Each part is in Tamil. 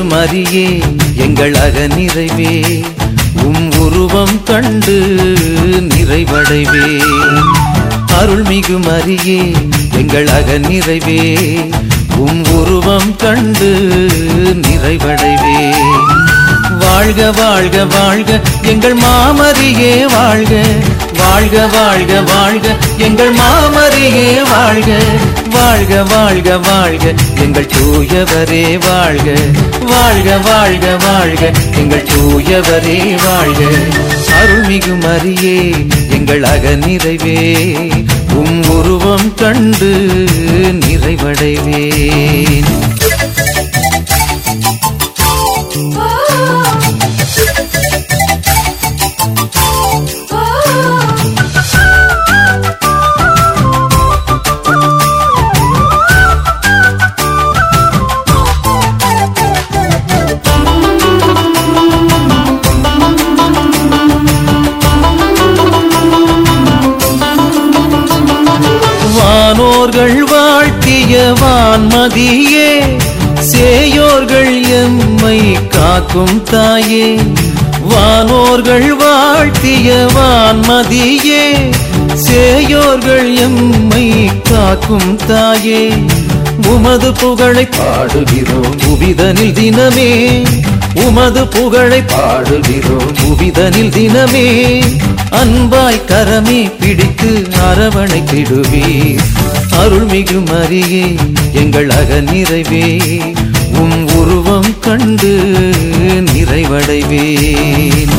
மரியே எங்கள் அகநிறைவே உம் உருவம் கண்டு நிறைவடைவே அருள்மிகு மரியே எங்கள் அகநிறைவே உம் உருவம் கண்டு நிறைவடைவே வாழ்க வாழ்க வாழ்க எங்கள் மாமரியே வாழ்க வாழ்க வாழ்க வாழ்க எங்கள் மாமரியே வாழ்க வாழ்க வாழ்க வாழ்க எங்கள் தூயவரே வாழ்க வாழ்க வாழ்க வாழ்க எங்கள் தூயவரே வாழ்க அருள்மிகு மரியே எங்கள் அகநிறைவே உம் உருவம் கண்டு நிறைவடைவேன் வானோர்கள் வாழ்த்திய வான்மதியே சேயோர்கள் எம்மை காக்கும் தாயே வானோர்கள் வாழ்த்திய வான்மதியே சேயோர்கள் எம்மை காக்கும் தாயே உமது புகழை பாடுகிறோம் உவிதனில் தினமே உமது புகழை பாடுகிறோம் உவிதனில் தினமே அன்பாய் கரமே பிடித்து அரவணைத்திடுவீர் அருள்மிகு மரியே எங்கள் அகநிறைவே உம் உருவம் கண்டு நிறைவடைவேன்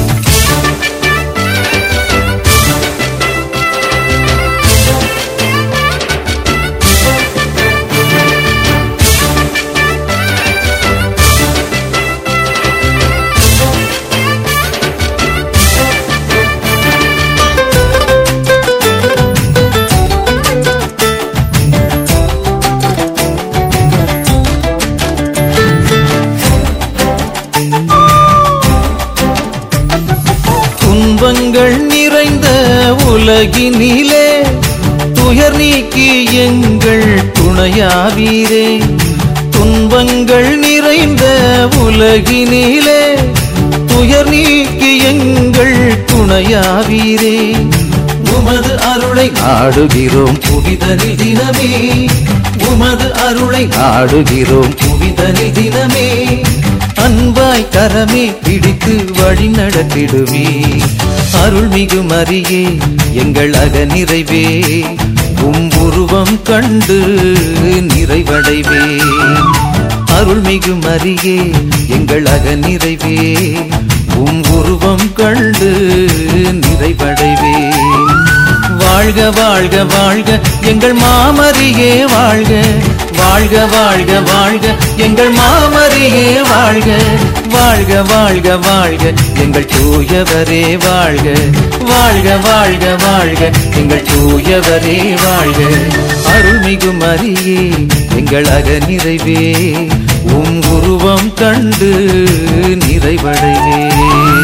துன்பங்கள் நிறைந்த உலகினிலே துயர் நீக்கி எங்கள் துணையாவீரே துன்பங்கள் நிறைந்த உலகினிலே துயர் நீக்கி எங்கள் துணையாவீரே உமது அருளை நாடுகிறோம் புவிதனில் தினமே உமது அருளை நாடுகிறோம் புவிதனில் தினமே அன்பாய் கரமே பிடித்து வழி நடத்திடுவே அருள்மிகு மரியே எங்கள் அகநிறைவே உம் உருவம் கண்டு நிறைவடைவே அருள்மிகு மரியே எங்கள் அகநிறைவே உம் உருவம் கண்டு நிறைவடைவே வாழ்க வாழ்க வாழ்க எங்கள் மாமரியே வாழ்க வாழ்க வாழ்க வாழ்க எங்கள் மாமரியே வாழ்க வாழ்க வாழ்க வாழ்க எங்கள் தூயவரே வாழ்க வாழ்க வாழ்க வாழ்க எங்கள் தூயவரே வாழ்க அருள்மிகு மரியே எங்கள் அகநிறைவே உம் உருவம் கண்டு நிறைவடைவே